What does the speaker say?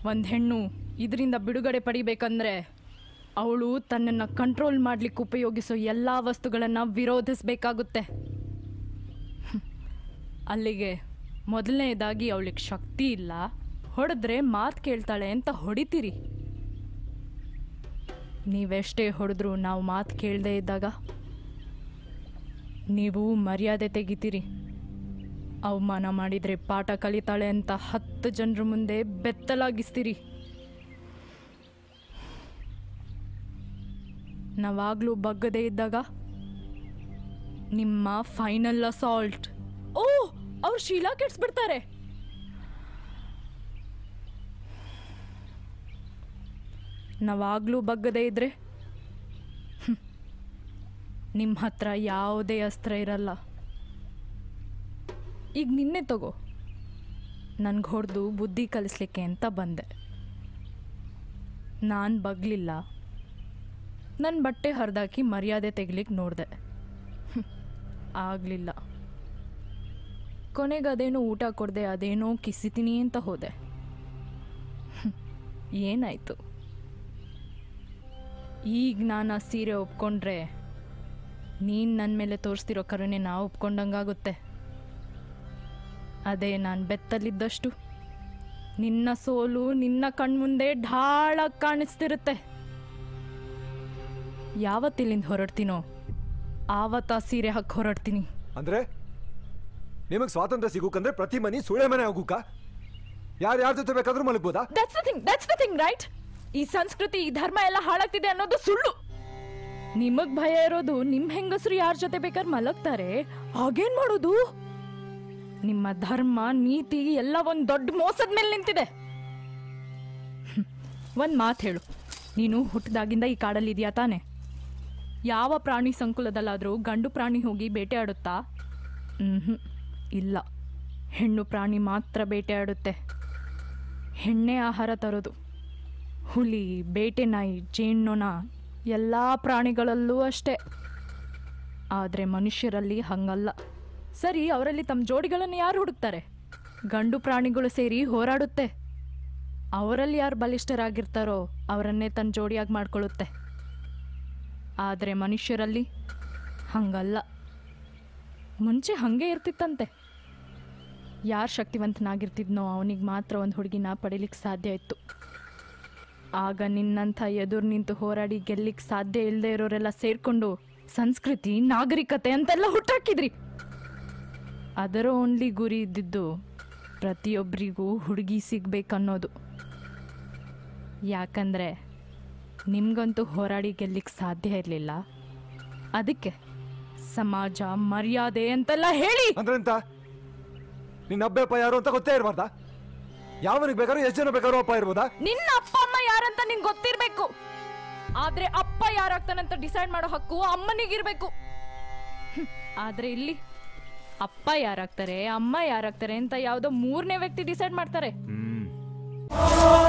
ಒಂದು ಹೆಣ್ಣು ಇದರಿಂದ ಬಿಡುಗಡೆ ಪಡಿಬೇಕಂದ್ರೆ ಅವಳು ತನ್ನನ್ನು ಕಂಟ್ರೋಲ್ ಮಾಡ್ಲಿಕ್ಕೆ ಉಪಯೋಗಿಸೋ ಎಲ್ಲ ವಸ್ತುಗಳನ್ನು ವಿರೋಧಿಸಬೇಕಾಗುತ್ತೆ ಹ್ಮ್. ಅಲ್ಲಿಗೆ ಮೊದಲನೇದಾಗಿ ಅವಳಿಗೆ ಶಕ್ತಿ ಇಲ್ಲ ಹೊಡೆದ್ರೆ ಮಾತು ಕೇಳ್ತಾಳೆ ಅಂತ ಹೊಡಿತೀರಿ ನೀವೆಷ್ಟೇ ಹೊಡೆದ್ರು ನಾವು ಮಾತು ಕೇಳದೇ ಇದ್ದಾಗ ನೀವು ಮರ್ಯಾದೆ ತೆಗಿತೀರಿ ಅವಮಾನ ಮಾಡಿದರೆ ಪಾಠ ಕಲಿತಾಳೆ ಅಂತ ಹತ್ತು ಜನರ ಮುಂದೆ ಬೆತ್ತಲಾಗಿಸ್ತೀರಿ ನಾವಾಗಲೂ ಬಗ್ಗದೇ ಇದ್ದಾಗ ನಿಮ್ಮ ಫೈನಲ್ ಅಸಾಲ್ಟ್ ಓ ಅವ್ರು ಶೀಲಾ ಕೆಡ್ಸ್ಬಿಡ್ತಾರೆ ನಾವಾಗಲೂ ಬಗ್ಗದೇ ಇದ್ರೆ ನಿಮ್ಮ ಹತ್ರ ಯಾವುದೇ ಅಸ್ತ್ರ ಇರಲ್ಲ ಈಗ ನಿನ್ನೆ ತಗೋ ನನ್ಗೆ ಹೊಡೆದು ಬುದ್ಧಿ ಕಲಿಸ್ಲಿಕ್ಕೆ ಅಂತ ಬಂದೆ ನಾನು ಬಗ್ಲಿಲ್ಲ ನನ್ನ ಬಟ್ಟೆ ಹರಿದಾಕಿ ಮರ್ಯಾದೆ ತೆಗಿಲಿಕ್ಕೆ ನೋಡಿದೆ ಆಗಲಿಲ್ಲ ಕೊನೆಗೆ ಅದೇನೋ ಊಟ ಕೊಡದೆ ಅದೇನೋ ಕಿಸಿತೀನಿ ಅಂತ ಹೋದೆ ಹ್ಮ್. ಏನಾಯ್ತು ಈಗ ನಾನು ಆ ಸೀರೆ ಒಪ್ಕೊಂಡ್ರೆ ನೀನು ನನ್ನ ಮೇಲೆ ತೋರಿಸ್ತಿರೋ ಕರುಣೆ ನಾ ಒಪ್ಕೊಂಡಂಗಾಗುತ್ತೆ ಅದೇ ನಾನು ಬೆತ್ತಲಿದ್ದಷ್ಟು ನಿನ್ನ ಸೋಲು ನಿನ್ನ ಕಣ್ಮುಂದೆ ಢಾಳಾಗಿ ಕಾಣಿಸ್ತಿರುತ್ತೆ ಯಾವತ್ತಿಲ್ಲಿಂದ ಹೊರಡ್ತೀನೋ ಆವತ್ತ ಆ ಸೀರೆ ಹಾಕಿ ಹೊರಡ್ತೀನಿ ಅಂದ್ರೆ ನಿಮಗೆ ಸ್ವಾತಂತ್ರ್ಯ ಸಿಗೋಕಂದ್ರೆ ಪ್ರತಿ ಮನಿ ಸುಳೆ ಮನೆ ಆಗೋಕ ಯಾರು ಯಾರ ಜೊತೆ ಬೇಕಾದ್ರೂ ಮಲಗ್ಬೋದಾ that's the thing that's the thing right ಈ ಸಂಸ್ಕೃತಿ ಈ ಧರ್ಮ ಎಲ್ಲ ಹಾಳಾಗ್ತಿದೆ ಅನ್ನೋದು ಸುಳ್ಳು ನಿಮಗ್ ಭಯ ಇರೋದು ನಿಮ್ ಹೆಂಗಸರು ಯಾರ ಜೊತೆ ಬೇಕಾದ್ರೆ ಮಲಗ್ತಾರೆ ಹಾಗೇನ್ ಮಾಡೋದು ನಿಮ್ಮ ಧರ್ಮ ನೀತಿ ಎಲ್ಲ ಒಂದ್ ದೊಡ್ಡ ಮೋಸದ ಮೇಲೆ ನಿಂತಿದೆ ಹ್ಮ್. ಒಂದ್ ಮಾತು ಹೇಳು ನೀನು ಹುಟ್ಟಿದಾಗಿಂದ ಈ ಕಾಡಲ್ಲಿ ಇದೆಯಾ ತಾನೆ ಯಾವ ಪ್ರಾಣಿ ಸಂಕುಲದಲ್ಲಾದರೂ ಗಂಡು ಪ್ರಾಣಿ ಹೋಗಿ ಬೇಟೆಯಾಡುತ್ತಾ ಹ್ಮ್ ಇಲ್ಲ ಹೆಣ್ಣು ಪ್ರಾಣಿ ಮಾತ್ರ ಬೇಟೆಯಾಡುತ್ತೆ ಹೆಣ್ಣೆ ಆಹಾರ ತರೋದು ಹುಲಿ ಬೇಟೆ ನಾಯಿ ಜೇನ್ನೊಣ ಎಲ್ಲ ಪ್ರಾಣಿಗಳಲ್ಲೂ ಅಷ್ಟೇ ಆದರೆ ಮನುಷ್ಯರಲ್ಲಿ ಹಂಗಲ್ಲ ಸರಿ ಅವರಲ್ಲಿ ತಮ್ಮ ಜೋಡಿಗಳನ್ನು ಯಾರು ಹುಡುಕ್ತಾರೆ ಗಂಡು ಪ್ರಾಣಿಗಳು ಸೇರಿ ಹೋರಾಡುತ್ತೆ ಅವರಲ್ಲಿ ಯಾರು ಬಲಿಷ್ಠರಾಗಿರ್ತಾರೋ ಅವರನ್ನೇ ತನ್ನ ಜೋಡಿಯಾಗಿ ಮಾಡ್ಕೊಳ್ಳುತ್ತೆ ಆದರೆ ಮನುಷ್ಯರಲ್ಲಿ ಹಂಗಲ್ಲ ಮುಂಚೆ ಹಾಗೆ ಇರ್ತಿತ್ತಂತೆ ಯಾರು ಶಕ್ತಿವಂತನಾಗಿರ್ತಿದ್ನೋ ಅವನಿಗೆ ಮಾತ್ರ ಒಂದು ಹುಡುಗಿನ ಪಡಿಲಿಕ್ಕೆ ಸಾಧ್ಯ ಇತ್ತು ಆಗ ನಿನ್ನಂಥ ಎದುರು ನಿಂತು ಹೋರಾಡಿ ಗೆಲ್ಲಿಕ್ಕೆ ಸಾಧ್ಯ ಇಲ್ಲದೆ ಇರೋರೆಲ್ಲ ಸೇರ್ಕೊಂಡು ಸಂಸ್ಕೃತಿ ನಾಗರಿಕತೆ ಅಂತೆಲ್ಲ ಹುಟ್ಟಾಕಿದ್ರಿ ಅದರ ಓನ್ಲಿ ಗುರಿ ಇದ್ದಿದ್ದು ಪ್ರತಿಯೊಬ್ಬರಿಗೂ ಹುಡುಗಿ ಸಿಗ್ಬೇಕನ್ನೋದು ಯಾಕಂದ್ರೆ ನಿಮ್ಗಂತೂ ಹೋರಾಡಿ ಗೆಲ್ಲಿಕ್ಕೆ ಸಾಧ್ಯ ಇರಲಿಲ್ಲ ಅದಕ್ಕೆ ಸಮಾಜ ಮರ್ಯಾದೆ ಅಂತೆಲ್ಲ ಹೇಳಿ ಅಂದ್ರೆ ಎಂತ ನಿನ್ನ ಅಬ್ಬಪ್ಪ ಯಾರು ಅಂತ ಗೊತ್ತೇ ಇರಬಾರ್ದಾ ಯಾವನಿಗೆ ಬೇಕಾದ್ರೂ ಎಷ್ಟು ಜನ ಬೇಕಾದ್ರೂ ಅಪ್ಪ ಇರ್ಬೋದಾ ನಿನ್ನ ಅಪ್ಪ ಅಮ್ಮ ಯಾರಂತ ನಿಂಗೆ ಗೊತ್ತಿರ್ಬೇಕು ಆದ್ರೆ ಅಪ್ಪ ಯಾರಾಗ್ತಾನಂತ ಡಿಸೈಡ್ ಮಾಡೋ ಹಕ್ಕು ಅಮ್ಮನಿಗಿರ್ಬೇಕು ಹ್ಮ್. ಆದ್ರೆ ಇಲ್ಲಿ ಅಪ್ಪ ಯಾರಾಗ್ತಾರೆ ಅಮ್ಮ ಯಾರಾಗ್ತಾರೆ ಅಂತ ಯಾವುದೋ ಮೂರನೇ ವ್ಯಕ್ತಿ ಡಿಸೈಡ್ ಮಾಡ್ತಾರೆ ಹ್ಮ್